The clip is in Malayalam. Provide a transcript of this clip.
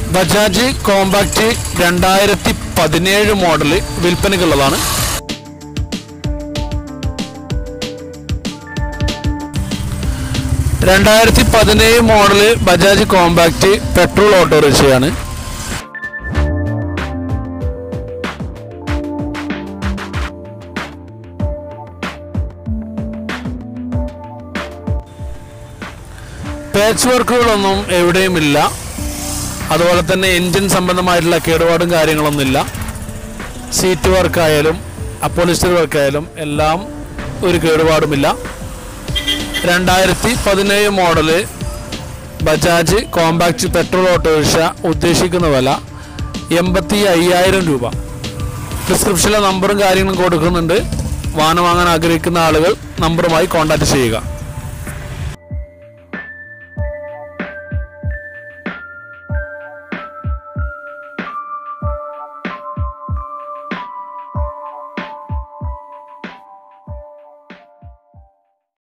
ബജാജ് കോമ്പാക്റ്റ് രണ്ടായിരത്തി പതിനേഴ് മോഡല് വിൽപ്പനയ്ക്കുള്ളതാണ് രണ്ടായിരത്തി പതിനേഴ് മോഡല് ബജാജ് കോമ്പാക്റ്റ് പെട്രോൾ ഓട്ടോറിക്ഷയാണ് പാച്ച് വർക്കുകളൊന്നും എവിടെയുമില്ല അതുപോലെ തന്നെ എൻജിൻ സംബന്ധമായിട്ടുള്ള കേടുപാടും കാര്യങ്ങളൊന്നുമില്ല സീറ്റ് വർക്കായാലും അപ്പോളിസ്റ്റർ വർക്കായാലും എല്ലാം ഒരു കേടുപാടുമില്ല രണ്ടായിരത്തി പതിനേഴ് model Bajaj compact petrol autorickshaw ഉദ്ദേശിക്കുന്ന വില എൺപത്തി അയ്യായിരം രൂപ ഡിസ്ക്രിപ്ഷനിലെ നമ്പറും കാര്യങ്ങളും കൊടുക്കുന്നുണ്ട് വാഹനം വാങ്ങാൻ ആഗ്രഹിക്കുന്ന ആളുകൾ നമ്പറുമായി കോൺടാക്റ്റ് ചെയ്യുക